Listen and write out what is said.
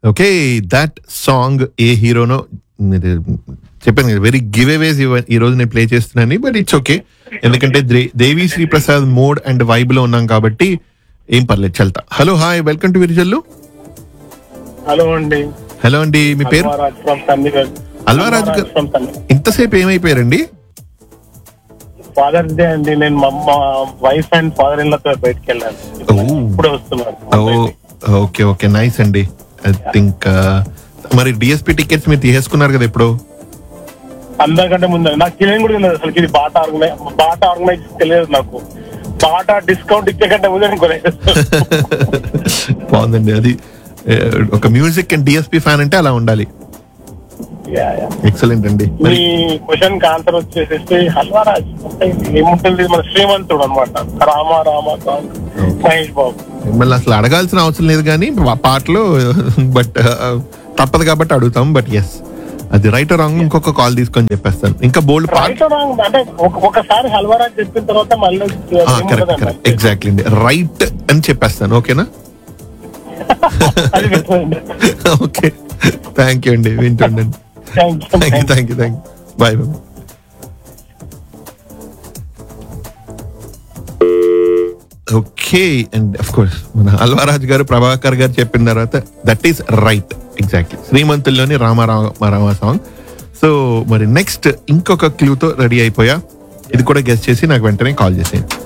Okay that song ఏ హీరోనో మీరు చెప్పాను కదా వెరీ గివ్ అవేస్ ఈ రోజు నేను ప్లే చేస్తున్నాను బట్ ఇట్స్ ఓకే ఎందుకంటే దే- Devi Sri Prasad mode and vibe లో ఉన్నాం కాబట్టి ఏం పర్లేదు చల్తా hello hi welcome to Virijallu hello అండి హలో అండి మీ పేరు అల్వారాజ్ ఫ్రమ్ చండీగఢ్ అల్వారాజ్ గారు. ఫ్రమ్ చండీగఢ్ ఇంతసేపు ఏమైపోయారండి ఫాదర్స్ డే అండి నేను మా మా వైఫ్ అండ్ ఫాదర్ ఇన్ లతో బయటకు వెళ్ళాను ఓ. ఇప్పుడే వస్తున్నారు ఓ ఓకే ఓకే నైస్ అండి ఐ థింక్ మరి డిఎస్పి టికెట్స్ మీరు తీసేసుకున్నారు కదా ఇప్పుడు అందరికంటే ముందు నాకు తెలియని కూడా తెలియదు అసలు ఇది బాటా ఆర్గనైజ్ బాటా ఆర్గనైజ్ తెలియదు నాకు బాటా డిస్కౌంట్ ఇచ్చే కంటే ముందే నేను కొనేది బాగుందండి అది ఏ, ఒక మ్యూజిక్ అండ్ డిఎస్పి ఫ్యాన్ అంటే అలా ఉండాలి Yeah, yeah. ఎక్సలెంట్ అండి మీ మరి క్వశ్చన్ కి ఆన్సర్ వచ్చేసేసి హల్వారాజ్ అంటే ఏముంటుంది మన శ్రీమంతుడు అనమాట రామ రామ సాంగ్ మహేష్ బాబు మిమ్మల్ని అసలు అడగాల్సిన అవసరం లేదు కానీ పా- పాటలు బట్ తప్పదు కాబట్టి అడుగుతాం బట్ ఎస్ అది రైట్ రాంగ్ ఇంకొక కాల్ తీసుకొని చెప్పేస్తాను ఇంకా బోల్డ్ పాట రైట్ రాంగ్ అంటే ఒక- ఒకసారి హల్వారాజ్ చెప్పిన తర్వాత మళ్ళీ కరెక్ట్ ఏముంటదండి? కరెక్ట్ ఎగ్జాక్ట్లీ అండి రైట్ అని చెప్పేస్తాను ఓకేనా అది పెట్టండి ఓకే థ్యాంక్ యూ అండి వింటుండండి thank you thank you thank you thank you bye bye okay and of course మన అల్వారాజ్ గారు ప్రభాకర్ గారు చెప్పిన తర్వాత దట్ ఈస్ రైట్ ఎగ్జాక్ట్లీ శ్రీమంతుల్లోని రామారామ రామ సాంగ్ సో మరి నెక్స్ట్ ఇంకొక క్లూతో రెడీ అయిపోయా ఇది కూడా గెస్ట్ చేసి నాకు వెంటనే కాల్ చేసేయండి